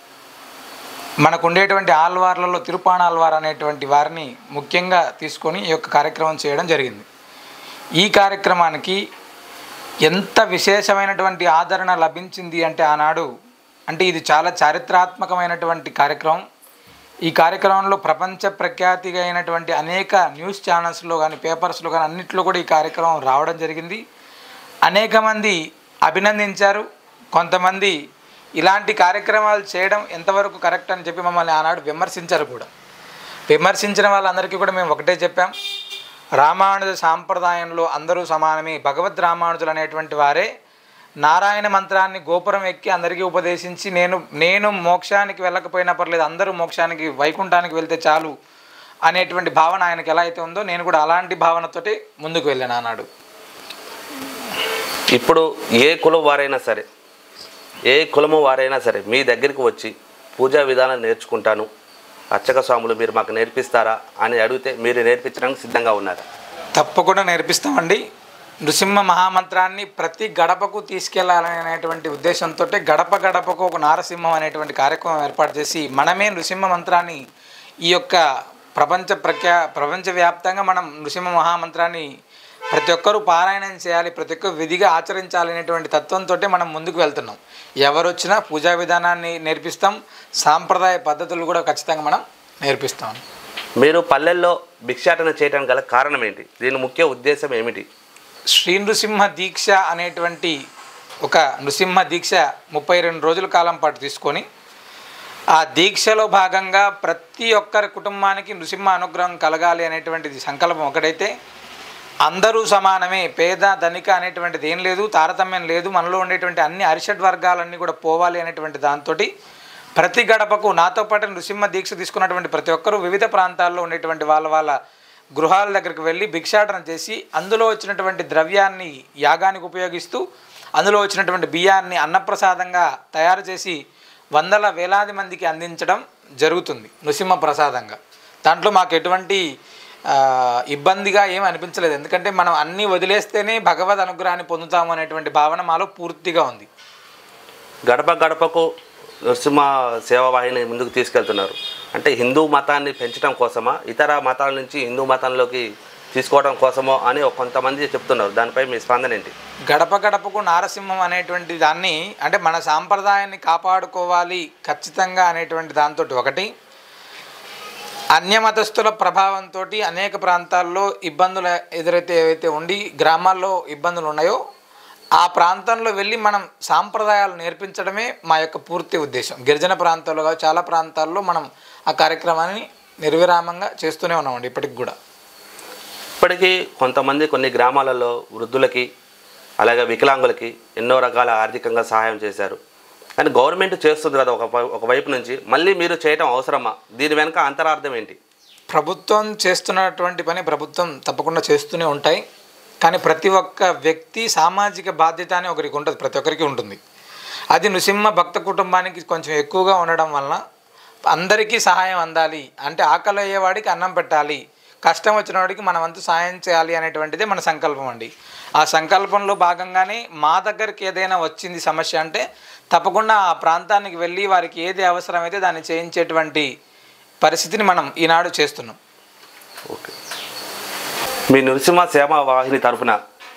మనకు ఉండేటువంటి ఆల్వార్లలో తిరుపాణాల్వార్ అనేటువంటి వారిని ముఖ్యంగా తీసుకొని ఈ యొక్క కార్యక్రమం చేయడం జరిగింది ఈ కార్యక్రమానికి ఎంత విశేషమైనటువంటి ఆదరణ లభించింది అంటే ఆనాడు అంటే ఇది చాలా చారిత్రాత్మకమైనటువంటి కార్యక్రమం ఈ కార్యక్రమంలో ప్రపంచ ప్రఖ్యాతిగా అయినటువంటి అనేక న్యూస్ ఛానల్స్లో కానీ పేపర్స్లో కానీ అన్నింటిలో కూడా ఈ కార్యక్రమం రావడం జరిగింది అనేక మంది అభినందించారు కొంతమంది ఇలాంటి కార్యక్రమాలు చేయడం ఎంతవరకు కరెక్ట్ అని చెప్పి మమ్మల్ని ఆనాడు విమర్శించారు కూడా విమర్శించిన వాళ్ళందరికీ కూడా మేము ఒకటే చెప్పాం రామానుజ సాంప్రదాయంలో అందరూ సమానమే భగవద్ రామానుజులు అనేటువంటి వారే నారాయణ మంత్రాన్ని గోపురం ఎక్కి అందరికీ ఉపదేశించి నేను నేను మోక్షానికి వెళ్ళకపోయినా పర్లేదు అందరూ మోక్షానికి వైకుంఠానికి వెళ్తే చాలు అనేటువంటి భావన ఆయనకి ఎలా అయితే ఉందో నేను కూడా అలాంటి భావనతోటి ముందుకు వెళ్ళాను ఆనాడు ఇప్పుడు ఏ కులం వారైనా సరే ఏ కులము వారైనా సరే మీ దగ్గరికి వచ్చి పూజా విధానం నేర్చుకుంటాను అర్చక స్వాములు మీరు మాకు నేర్పిస్తారా అని అడిగితే మీరు నేర్పించడానికి సిద్ధంగా ఉన్నారు తప్పకుండా నేర్పిస్తామండి నృసింహ మహామంత్రాన్ని ప్రతి గడపకు తీసుకెళ్లాలనేటువంటి ఉద్దేశంతో గడప గడపకు ఒక నారసింహం అనేటువంటి కార్యక్రమం ఏర్పాటు చేసి మనమే నృసింహ మంత్రాన్ని ఈ యొక్క ప్రపంచ ప్రఖ్యా ప్రపంచవ్యాప్తంగా మనం నృసింహ మహామంత్రాన్ని ప్రతి ఒక్కరూ పారాయణం చేయాలి ప్రతి ఒక్కరు విధిగా ఆచరించాలి అనేటువంటి తత్వంతో మనం ముందుకు వెళ్తున్నాం ఎవరు వచ్చినా పూజా విధానాన్ని నేర్పిస్తాం సాంప్రదాయ పద్ధతులు కూడా ఖచ్చితంగా మనం నేర్పిస్తాం మీరు పల్లెల్లో భిక్షాటన చేయడానికి గల కారణం ఏంటి దీని ముఖ్య ఉద్దేశం ఏమిటి శ్రీ నృసింహ దీక్ష అనేటువంటి ఒక నృసింహ దీక్ష ముప్పై రెండు రోజుల కాలం పాటు తీసుకొని ఆ దీక్షలో భాగంగా ప్రతి ఒక్కరి కుటుంబానికి నృసింహ అనుగ్రహం కలగాలి అనేటువంటిది సంకల్పం ఒకటైతే అందరూ సమానమే పేద ధనిక అనేటువంటిది ఏం లేదు తారతమ్యం లేదు మనలో ఉండేటువంటి అన్ని అరిషడ్ వర్గాలన్నీ కూడా పోవాలి అనేటువంటి దాంతో ప్రతి గడపకు నాతో పాటు నృసింహ దీక్ష తీసుకున్నటువంటి ప్రతి ఒక్కరూ వివిధ ప్రాంతాల్లో ఉండేటువంటి వాళ్ళ వాళ్ళ గృహాల దగ్గరికి వెళ్ళి భిక్షాటన చేసి అందులో వచ్చినటువంటి ద్రవ్యాన్ని యాగానికి ఉపయోగిస్తూ అందులో వచ్చినటువంటి బియ్యాన్ని అన్నప్రసాదంగా తయారు చేసి వందల వేలాది మందికి అందించడం జరుగుతుంది నృసింహ ప్రసాదంగా దాంట్లో మాకు ఎటువంటి ఆ, ఇబ్బందిగా ఏం అనిపించలేదు ఎందుకంటే మనం అన్నీ వదిలేస్తేనే భగవద్ అనుగ్రహాన్ని పొందుతాము అనేటువంటి భావన మాలో పూర్తిగా ఉంది గడప గడపకు నరసింహ సేవావాహిని ముందుకు తీసుకెళ్తున్నారు అంటే హిందూ మతాన్ని పెంచడం కోసమా ఇతర మతాల నుంచి హిందూ మతంలోకి తీసుకోవడం కోసమో అని ఒక కొంతమంది చెప్తున్నారు దానిపై మీ స్పందన ఏంటి గడప గడపకు నారసింహం అనేటువంటి దాన్ని అంటే మన సాంప్రదాయాన్ని కాపాడుకోవాలి ఖచ్చితంగా అనేటువంటి దాంతో ఒకటి అన్యమతస్థుల ప్రభావంతో అనేక ప్రాంతాల్లో ఇబ్బందులు ఎదురైతే ఏవైతే ఉండి గ్రామాల్లో ఇబ్బందులు ఉన్నాయో ఆ ప్రాంతంలో వెళ్ళి మనం సాంప్రదాయాలు నేర్పించడమే మా యొక్క పూర్తి ఉద్దేశం గిరిజన ప్రాంతాల్లో కాదు, చాలా ప్రాంతాల్లో మనం ఆ కార్యక్రమాన్ని నిర్విరామంగా చేస్తూనే ఉన్నామండి ఇప్పటికి కూడా ఇప్పటికీ కొంతమంది కొన్ని గ్రామాలలో వృద్ధులకి అలాగే వికలాంగులకి ఎన్నో రకాల ఆర్థికంగా సహాయం చేశారు కానీ గవర్నమెంట్ చేస్తుంది కదా ఒక వై- ఒక వైపు నుంచి మళ్ళీ మీరు చేయటం అవసరమా దీని వెనక అంతరార్థం ఏంటి ప్రభుత్వం చేస్తున్నటువంటి పని ప్రభుత్వం తప్పకుండా చేస్తూనే ఉంటాయి కానీ ప్రతి ఒక్క వ్యక్తి సామాజిక బాధ్యత అని ఒకరికి ఉంటుంది ప్రతి ఒక్కరికి ఉంటుంది అది నృసింహ భక్త కుటుంబానికి కొంచెం ఎక్కువగా ఉండడం వలన అందరికీ సహాయం అందాలి అంటే ఆకలి అయ్యేవాడికి అన్నం పెట్టాలి కష్టం వచ్చిన వాడికి మనం అంతా సాయం చేయాలి అనేటువంటిదే మన సంకల్పం అండి ఆ సంకల్పంలో భాగంగానే మా దగ్గరికి ఏదైనా వచ్చింది సమస్య అంటే తప్పకుండా ఆ ప్రాంతానికి వెళ్ళి వారికి ఏది అవసరమైతే దాన్ని చేయించేటువంటి పరిస్థితిని మనం ఈనాడు చేస్తున్నాం ఓకే మీ నృసింహ సేవా వాహిని తరఫున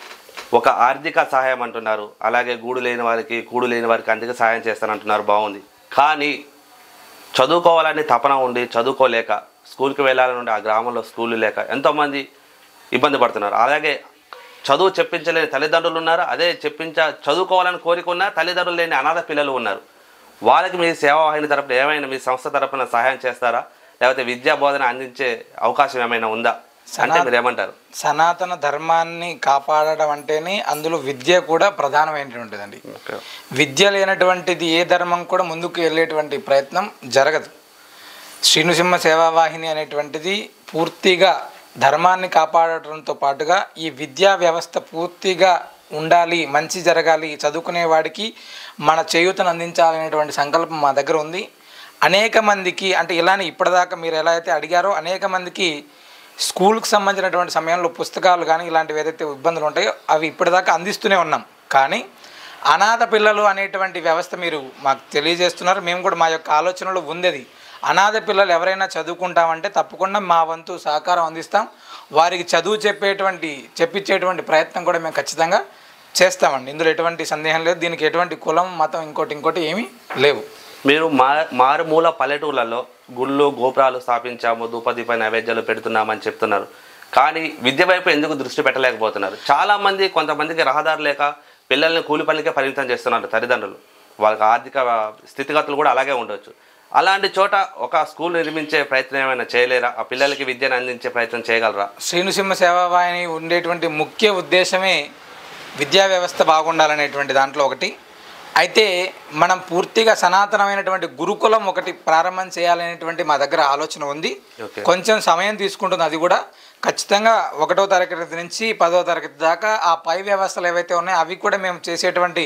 ఒక ఆర్థిక సహాయం అంటున్నారు అలాగే గూడు లేని వారికి కూడు లేని వారికి అందుకే సహాయం చేస్తానంటున్నారు బాగుంది కానీ చదువుకోవాలని తపన ఉండి చదువుకోలేక స్కూల్కి వెళ్ళాలని ఉండి ఆ గ్రామంలో స్కూళ్ళు లేక ఎంతోమంది ఇబ్బంది పడుతున్నారు అలాగే చదువు చెప్పించలేని తల్లిదండ్రులు ఉన్నారు అదే చెప్పించ చదువుకోవాలని కోరిక ఉన్న తల్లిదండ్రులు లేని అనాథ పిల్లలు ఉన్నారు వాళ్ళకి మీ సేవావాహిని తరపున ఏమైనా మీ సంస్థ తరపున సహాయం చేస్తారా లేకపోతే విద్యా బోధన అందించే అవకాశం ఏమైనా ఉందా అంటే మీరు ఏమంటారు సనాతన ధర్మాన్ని కాపాడడం అంటేనే అందులో విద్య కూడా ప్రధానమైనటువంటిదండి ఓకే విద్య లేనటువంటిది ఏ ధర్మం కూడా ముందుకు వెళ్ళేటువంటి ప్రయత్నం జరగదు శ్రీనృసింహ సేవావాహిని అనేటువంటిది పూర్తిగా ధర్మాన్ని కాపాడటంతో పాటుగా ఈ విద్యా వ్యవస్థ పూర్తిగా ఉండాలి మంచి జరగాలి చదువుకునే వాడికి మన చేయూతను అందించాలనేటువంటి సంకల్పం మా దగ్గర ఉంది అనేక మందికి అంటే ఇలానే ఇప్పటిదాకా మీరు ఎలా అయితే అడిగారో అనేక మందికి స్కూల్కి సంబంధించినటువంటి సమయంలో పుస్తకాలు కానీ ఇలాంటివి ఏదైతే ఇబ్బందులు ఉంటాయో అవి ఇప్పటిదాకా అందిస్తూనే ఉన్నాం కానీ అనాథ పిల్లలు అనేటువంటి వ్యవస్థ మీరు మాకు తెలియజేస్తున్నారు మేము కూడా మా యొక్క ఆలోచనలో ఉంది అది అనాథ పిల్లలు ఎవరైనా చదువుకుంటామంటే తప్పకుండా మా వంతు సహకారం అందిస్తాం వారికి చదువు చెప్పేటువంటి చెప్పించేటువంటి ప్రయత్నం కూడా మేము ఖచ్చితంగా చేస్తామండి ఇందులో ఎటువంటి సందేహం లేదు దీనికి ఎటువంటి కులం మతం ఇంకోటి ఇంకోటి ఏమీ లేవు మీరు మా మారుమూల పల్లెటూర్లలో గుళ్ళు గోపురాలు స్థాపించాము ధూపదీప నైవేద్యాలు పెడుతున్నామని చెప్తున్నారు కానీ విద్య వైపు ఎందుకు దృష్టి పెట్టలేకపోతున్నారు చాలామంది కొంతమందికి రహదారి లేక పిల్లల్ని కూలి పనికే పరిమితం చేస్తున్నారు తల్లిదండ్రులు వాళ్ళకి ఆర్థిక స్థితిగతులు కూడా అలాగే ఉండొచ్చు అలాంటి చోట ఒక స్కూల్ నిర్మించే ప్రయత్నం ఏమైనా చేయలేరా ఆ పిల్లలకి విద్యను అందించే ప్రయత్నం చేయగలరా శ్రీనృసింహ సేవావాహిని ఉండేటువంటి ముఖ్య ఉద్దేశమే విద్యా వ్యవస్థ బాగుండాలనేటువంటి దాంట్లో ఒకటి అయితే మనం పూర్తిగా సనాతనమైనటువంటి గురుకులం ఒకటి ప్రారంభం చేయాలనేటువంటి మా దగ్గర ఆలోచన ఉంది Okay. కొంచెం సమయం తీసుకుంటుంది అది కూడా ఖచ్చితంగా ఒకటో తరగతి నుంచి పదో తరగతి దాకా ఆ పై వ్యవస్థలు ఏవైతే ఉన్నాయో అవి కూడా మేము చేసేటువంటి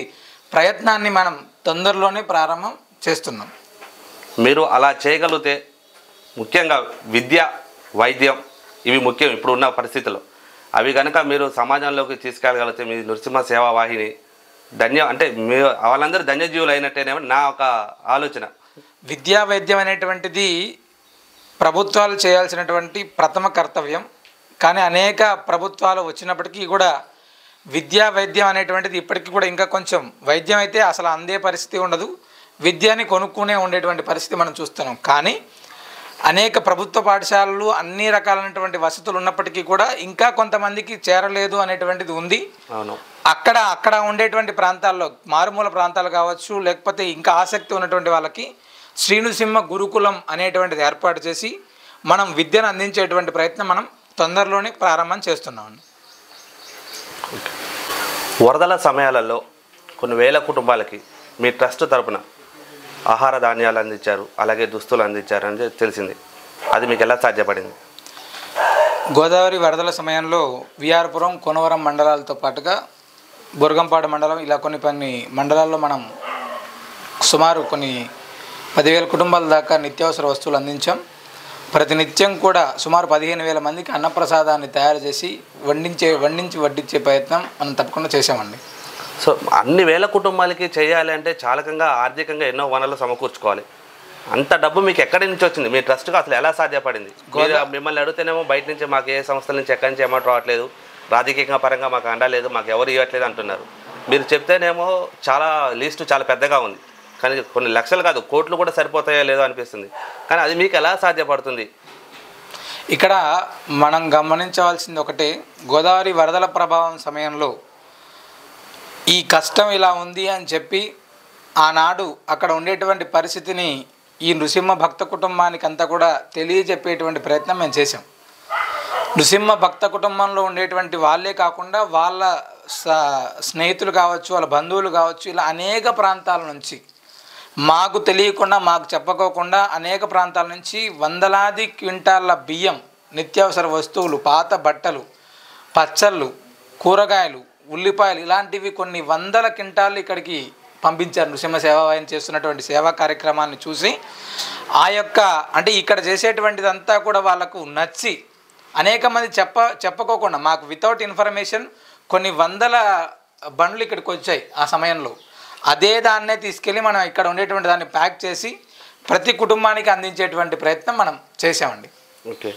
ప్రయత్నాన్ని మనం తొందరలోనే ప్రారంభం చేస్తున్నాం మీరు అలా చేయగలిగితే ముఖ్యంగా విద్య వైద్యం ఇవి ముఖ్యం ఇప్పుడు ఉన్న పరిస్థితుల్లో అవి కనుక మీరు సమాజంలోకి తీసుకెళ్ళగలిగితే మీ నృసింహ సేవా వాహిని ధన్య అంటే మీ వాళ్ళందరూ ధన్యజీవులు అయినట్టేనేమో నా ఒక ఆలోచన విద్యా వైద్యం అనేటువంటిది ప్రభుత్వాలు చేయాల్సినటువంటి ప్రథమ కర్తవ్యం కానీ అనేక ప్రభుత్వాలు వచ్చినప్పటికీ కూడా విద్యా వైద్యం అనేటువంటిది ఇప్పటికీ కూడా ఇంకా కొంచెం వైద్యం అయితే అసలు అందే పరిస్థితి ఉండదు విద్యని కొనుక్కునే ఉండేటువంటి పరిస్థితి మనం చూస్తున్నాం కానీ అనేక ప్రభుత్వ పాఠశాలలు అన్ని రకాలైనటువంటి వసతులు ఉన్నప్పటికీ కూడా ఇంకా కొంతమందికి చేరలేదు అనేటువంటిది ఉంది అవును అక్కడ అక్కడ ఉండేటువంటి ప్రాంతాల్లో మారుమూల ప్రాంతాలు కావచ్చు లేకపోతే ఇంకా ఆసక్తి ఉన్నటువంటి వాళ్ళకి శ్రీనుసింహ గురుకులం అనేటువంటిది ఏర్పాటు చేసి మనం విద్యను అందించేటువంటి ప్రయత్నం మనం తొందరలోనే ప్రారంభం చేస్తున్నాం వరదల సమయాలలో కొన్ని వేల కుటుంబాలకి మీ ట్రస్ట్ తరపున ఆహార ధాన్యాలు అందించారు అలాగే దుస్తులు అందించారు అని తెలిసింది అది మీకు ఎలా సాధ్యపడింది గోదావరి వరదల సమయంలో విఆర్పురం కొనవరం మండలాలతో పాటుగా బురగంపాడు మండలం ఇలా కొన్ని కొన్ని మండలాల్లో మనం సుమారు కొన్ని పదివేల కుటుంబాల దాకా నిత్యావసర వస్తువులు అందించాం ప్రతినిత్యం కూడా సుమారు పదిహేను వేల మందికి అన్నప్రసాదాన్ని తయారు చేసి వండించే వండించి వడ్డించే ప్రయత్నం మనం తప్పకుండా చేసామండి సో అన్ని వేల కుటుంబాలకి చేయాలి అంటే చాలకంగా ఆర్థికంగా ఎన్నో వనరులు సమకూర్చుకోవాలి అంత డబ్బు మీకు ఎక్కడి నుంచి వచ్చింది మీ ట్రస్ట్కి అసలు ఎలా సాధ్యపడింది మీరు మిమ్మల్ని అడిగితేనేమో బయట నుంచి మాకు ఏ సంస్థల నుంచి ఎక్కడి నుంచి అమౌంట్ రావట్లేదు రాజకీయంగా పరంగా మాకు అండలేదు మాకు ఎవరు ఇవ్వట్లేదు అంటున్నారు మీరు చెప్తేనేమో చాలా లిస్టు చాలా పెద్దగా ఉంది కానీ కొన్ని లక్షలు కాదు కోట్లు కూడా సరిపోతాయో లేదో అనిపిస్తుంది కానీ అది మీకు ఎలా సాధ్యపడుతుంది ఇక్కడ మనం గమనించవలసింది ఒకటే గోదావరి వరదల ప్రభావం సమయంలో ఈ కష్టం ఇలా ఉంది అని చెప్పి ఆనాడు అక్కడ ఉండేటువంటి పరిస్థితిని ఈ నృసింహ భక్త కుటుంబానికి అంతా కూడా తెలియజెప్పేటువంటి ప్రయత్నం మేము చేసాం నృసింహ భక్త కుటుంబంలో ఉండేటువంటి వాళ్ళే కాకుండా వాళ్ళ స- స్నేహితులు కావచ్చు వాళ్ళ బంధువులు కావచ్చు ఇలా అనేక ప్రాంతాల నుంచి మాకు తెలియకుండా మాకు చెప్పకోకుండా అనేక ప్రాంతాల నుంచి వందలాది క్వింటాళ్ళ బియ్యం నిత్యావసర వస్తువులు పాత బట్టలు పచ్చళ్ళు కూరగాయలు ఉల్లిపాయలు ఇలాంటివి కొన్ని వందల క్వింటాళ్ళు ఇక్కడికి పంపించారు నృసింహ సేవావాహిని చేస్తున్నటువంటి సేవా కార్యక్రమాన్ని చూసి ఆ యొక్క అంటే ఇక్కడ చేసేటువంటిదంతా కూడా వాళ్ళకు నచ్చి అనేక మంది చెప్ప చెప్పుకోకుండా మాకు వితౌట్ ఇన్ఫర్మేషన్ కొన్ని వందల బండ్లు ఇక్కడికి వచ్చాయి ఆ సమయంలో అదే దాన్నే తీసుకెళ్ళి మనం ఇక్కడ ఉండేటువంటి దాన్ని ప్యాక్ చేసి ప్రతి కుటుంబానికి అందించేటువంటి ప్రయత్నం మనం చేసామండి ఓకే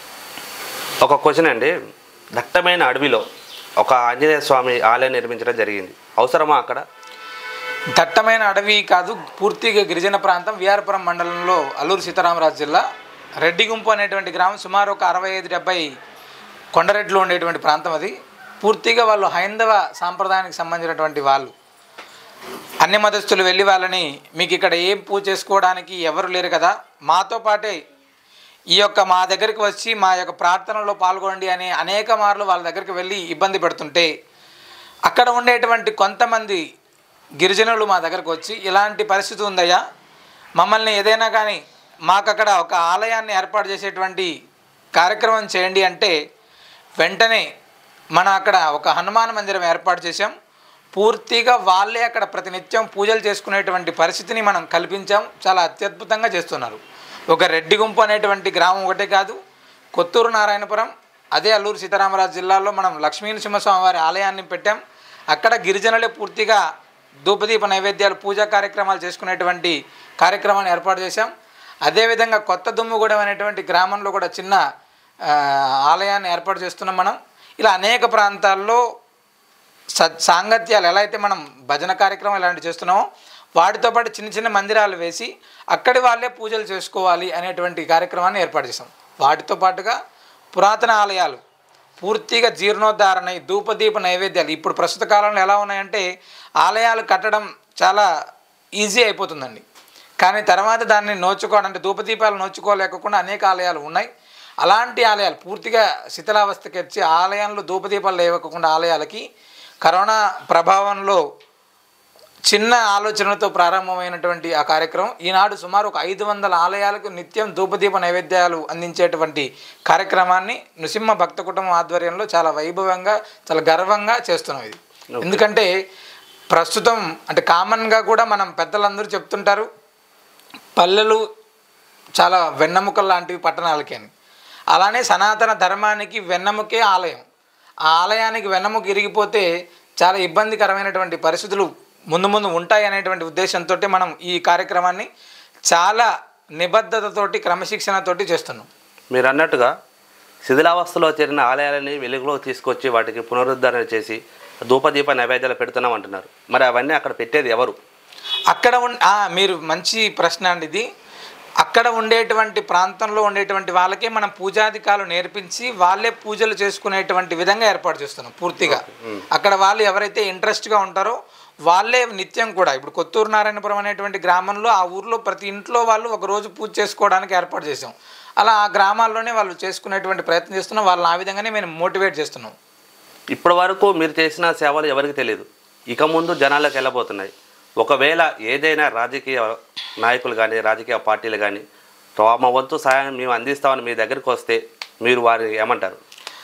ఒక క్వశ్చన్ అండి దట్టమైన అడవిలో ఒక ఆంజనేయ స్వామి ఆలయం నిర్మించడం జరిగింది అవసరమా అక్కడ దట్టమైన అడవి కాదు పూర్తిగా గిరిజన ప్రాంతం విఆర్పురం మండలంలో అల్లూరు సీతారామరాజు జిల్లా రెడ్డిగుంపు అనేటువంటి గ్రామం సుమారు ఒక అరవై ఐదు డెబ్బై కొండరెడ్లు ఉండేటువంటి ప్రాంతం అది పూర్తిగా వాళ్ళు హైందవ సాంప్రదాయానికి సంబంధించినటువంటి వాళ్ళు అన్ని మతస్థులు వెళ్ళి వాళ్ళని మీకు ఇక్కడ ఏం పూజ చేసుకోవడానికి ఎవరు లేరు కదా మాతో పాటే ఈ యొక్క మా దగ్గరికి వచ్చి మా యొక్క ప్రార్థనలో పాల్గొనండి అని అనేక మార్లు వాళ్ళ దగ్గరికి వెళ్ళి ఇబ్బంది పెడుతుంటే అక్కడ ఉండేటువంటి కొంతమంది గిరిజనులు మా దగ్గరకు వచ్చి ఇలాంటి పరిస్థితి ఉందయ్యా మమ్మల్ని ఏదైనా కానీ మాకు అక్కడ ఒక ఆలయాన్ని ఏర్పాటు చేసేటువంటి కార్యక్రమం చేయండి అంటే వెంటనే మనం అక్కడ ఒక హనుమాన్ మందిరం ఏర్పాటు చేశాం పూర్తిగా వాళ్ళే అక్కడ ప్రతినిత్యం పూజలు చేసుకునేటువంటి పరిస్థితిని మనం కల్పించాం చాలా అత్యద్భుతంగా చేస్తున్నారు ఒక రెడ్డి గుంపు అనేటువంటి గ్రామం ఒకటే కాదు కొత్తూరు నారాయణపురం అదే అల్లూరు సీతారామరాజు జిల్లాలో మనం లక్ష్మీ నరసింహస్వామి వారి ఆలయాన్ని పెట్టాం అక్కడ గిరిజనులే పూర్తిగా ధూపదీప నైవేద్యాలు పూజా కార్యక్రమాలు చేసుకునేటువంటి కార్యక్రమాన్ని ఏర్పాటు చేశాం అదేవిధంగా కొత్త దుమ్ముగూడెం అనేటువంటి గ్రామంలో కూడా చిన్న ఆ, ఆలయాన్ని ఏర్పాటు చేస్తున్నాం మనం ఇలా అనేక ప్రాంతాల్లో స సాంగత్యాలు ఎలా అయితే మనం భజన కార్యక్రమం ఇలాంటివి చేస్తున్నామో వాటితో పాటు చిన్న చిన్న మందిరాలు వేసి అక్కడి వాళ్ళే పూజలు చేసుకోవాలి అనేటువంటి కార్యక్రమాన్ని ఏర్పాటు చేసాం వాటితో పాటుగా పురాతన ఆలయాలు పూర్తిగా జీర్ణోద్ధారణ ధూపదీప నైవేద్యాలు ఇప్పుడు ప్రస్తుత కాలంలో ఎలా ఉన్నాయంటే ఆలయాలు కట్టడం చాలా ఈజీ అయిపోతుందండి కానీ తర్వాత దాన్ని నోచుకోవడం అంటే ధూపదీపాలు నోచుకోలేకుండా అనేక ఆలయాలు ఉన్నాయి అలాంటి ఆలయాలు పూర్తిగా శిథిలావస్థకి వచ్చి ఆలయంలో ధూపదీపాలు లేవకుండా ఆలయాలకి కరోనా ప్రభావంలో చిన్న ఆలోచనలతో ప్రారంభమైనటువంటి ఆ కార్యక్రమం ఈనాడు సుమారు ఒక ఐదు వందల ఆలయాలకు నిత్యం ధూపదీప నైవేద్యాలు అందించేటువంటి కార్యక్రమాన్ని నృసింహ భక్త కుటుంబం ఆధ్వర్యంలో చాలా వైభవంగా చాలా గర్వంగా చేస్తున్నాం ఇది ఎందుకంటే ప్రస్తుతం అంటే కామన్గా కూడా మనం పెద్దలందరూ చెప్తుంటారు పల్లెలు చాలా వెన్నెముకలు లాంటివి పట్టణాలకి అని అలానే సనాతన ధర్మానికి వెన్నెముకే ఆలయం ఆ ఆలయానికి వెన్నెముక ఇరిగిపోతే చాలా ఇబ్బందికరమైనటువంటి పరిస్థితులు ముందు ముందు ఉంటాయి అనేటువంటి ఉద్దేశంతో మనం ఈ కార్యక్రమాన్ని చాలా నిబద్ధతతోటి క్రమశిక్షణతోటి చేస్తున్నాం మీరు అన్నట్టుగా శిథిలావస్థలో చేరిన ఆలయాలని వెలుగులోకి తీసుకొచ్చి వాటికి పునరుద్ధరణ చేసి ధూపదీప నైవేద్యాలు పెడుతున్నాం అంటున్నారు మరి అవన్నీ అక్కడ పెట్టేది ఎవరు అక్కడ ఉన్ ఆ, మీరు మంచి ప్రశ్న అండి ఇది అక్కడ ఉండేటువంటి ప్రాంతంలో ఉండేటువంటి వాళ్ళకే మనం పూజాధికాలు నేర్పించి వాళ్ళే పూజలు చేసుకునేటువంటి విధంగా ఏర్పాటు చేస్తున్నాం పూర్తిగా అక్కడ వాళ్ళు ఎవరైతే ఇంట్రెస్ట్గా ఉంటారో వాళ్ళే నిత్యం కూడా ఇప్పుడు కొత్తూరు నారాయణపురం అనేటువంటి గ్రామంలో ఆ ఊర్లో ప్రతి ఇంట్లో వాళ్ళు ఒక రోజు పూజ చేసుకోవడానికి ఏర్పాటు చేసాం అలా ఆ గ్రామాల్లోనే వాళ్ళు చేసుకునేటువంటి ప్రయత్నం చేస్తున్నాం వాళ్ళని ఆ విధంగానే మేము మోటివేట్ చేస్తున్నాం ఇప్పటి వరకు మీరు చేసిన సేవలు ఎవరికి తెలియదు ఇక ముందు జనాలకు వెళ్ళబోతున్నాయి ఒకవేళ ఏదైనా రాజకీయ నాయకులు కానీ రాజకీయ పార్టీలు కానీ మా వంతు సహాయం మేము అందిస్తామని మీ దగ్గరికి వస్తే మీరు వారికి ఏమంటారు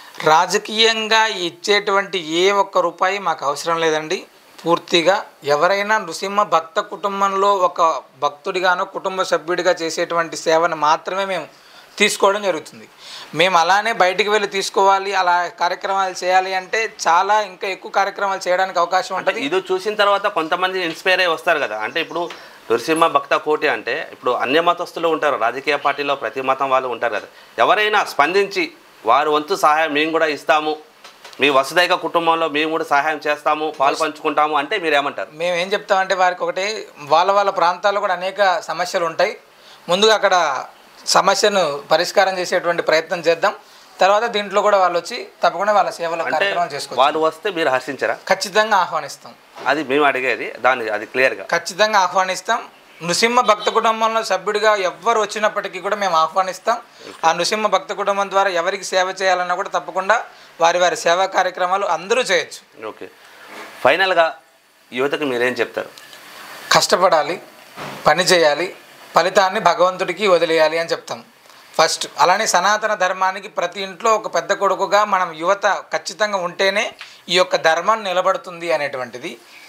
రాజకీయంగా ఇచ్చేటువంటి ఏ ఒక్క రూపాయి మాకు అవసరం లేదండి పూర్తిగా ఎవరైనా నృసింహ భక్త కుటుంబంలో ఒక భక్తుడిగానో కుటుంబ సభ్యుడిగా చేసేటువంటి సేవను మాత్రమే మేము తీసుకోవడం జరుగుతుంది మేము అలానే బయటికి వెళ్ళి తీసుకోవాలి అలా కార్యక్రమాలు చేయాలి అంటే చాలా ఇంకా ఎక్కువ కార్యక్రమాలు చేయడానికి అవకాశం అంటే ఉంటుంది ఇది చూసిన తర్వాత కొంతమంది ఇన్స్పైర్ అయ్యి వస్తారు కదా అంటే ఇప్పుడు నరసింహ భక్త కోటి అంటే ఇప్పుడు అన్య మతస్థులు ఉంటారు రాజకీయ పార్టీలో ప్రతి మతం వాళ్ళు ఉంటారు కదా ఎవరైనా స్పందించి వారి వంతు సహాయం మేము కూడా ఇస్తాము మీ వసుదైక కుటుంబంలో మేము కూడా సహాయం చేస్తాము పాలు పంచుకుంటాము అంటే మీరు ఏమంటారు మేము ఏం చెప్తామంటే వారికి ఒకటి వాళ్ళ వాళ్ళ ప్రాంతాల్లో కూడా అనేక సమస్యలు ఉంటాయి ముందుగా అక్కడ సమస్యను పరిష్కారం చేసేటువంటి ప్రయత్నం చేద్దాం తర్వాత దీంట్లో కూడా వాళ్ళు వచ్చి తప్పకుండా వాళ్ళ సేవల అంటే కార్యక్రమం చేసుకోవచ్చు వాళ్ళు వస్తే మీరు హర్షించరా ఖచ్చితంగా ఆహ్వానిస్తాం అది మేము అడిగేది దాని అది క్లియర్గా ఖచ్చితంగా ఆహ్వానిస్తాం నృసింహ భక్త కుటుంబంలో సభ్యుడిగా ఎవ్వరు వచ్చినప్పటికీ కూడా మేము ఆహ్వానిస్తాం ఆ నృసింహ భక్త కుటుంబం ద్వారా ఎవరికి సేవ చేయాలన్నా కూడా తప్పకుండా వారి వారి సేవా కార్యక్రమాలు అందరూ చేయొచ్చు ఓకే ఫైనల్గా యువతకు మీరేం చెప్తారు కష్టపడాలి పని చేయాలి ఫలితాన్ని భగవంతుడికి వదిలేయాలి అని చెప్తాం ఫస్ట్ అలానే సనాతన ధర్మానికి ప్రతి ఇంట్లో ఒక పెద్ద కొడుకుగా మనం యువత ఖచ్చితంగా ఉంటేనే ఈ యొక్క ధర్మం నిలబడుతుంది అనేటువంటిది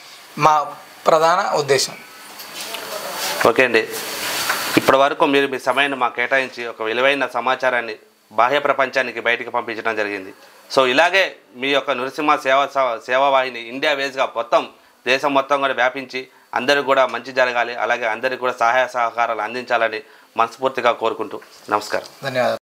మా ప్రధాన ఉద్దేశం ఓకే అండి ఇప్పటి వరకు మీరు మీ సమయాన్ని మాకు కేటాయించి ఒక విలువైన సమాచారాన్ని బాహ్య ప్రపంచానికి బయటికి పంపించడం జరిగింది సో ఇలాగే మీ యొక్క నృసింహ సేవ సేవావాహిని ఇండియా వేస్గా మొత్తం దేశం మొత్తం కూడా వ్యాపించి అందరికీ కూడా మంచి జరగాలి అలాగే అందరికీ కూడా సహాయ సహకారాలు అందించాలని మనస్ఫూర్తిగా కోరుకుంటూ నమస్కారం ధన్యవాదాలు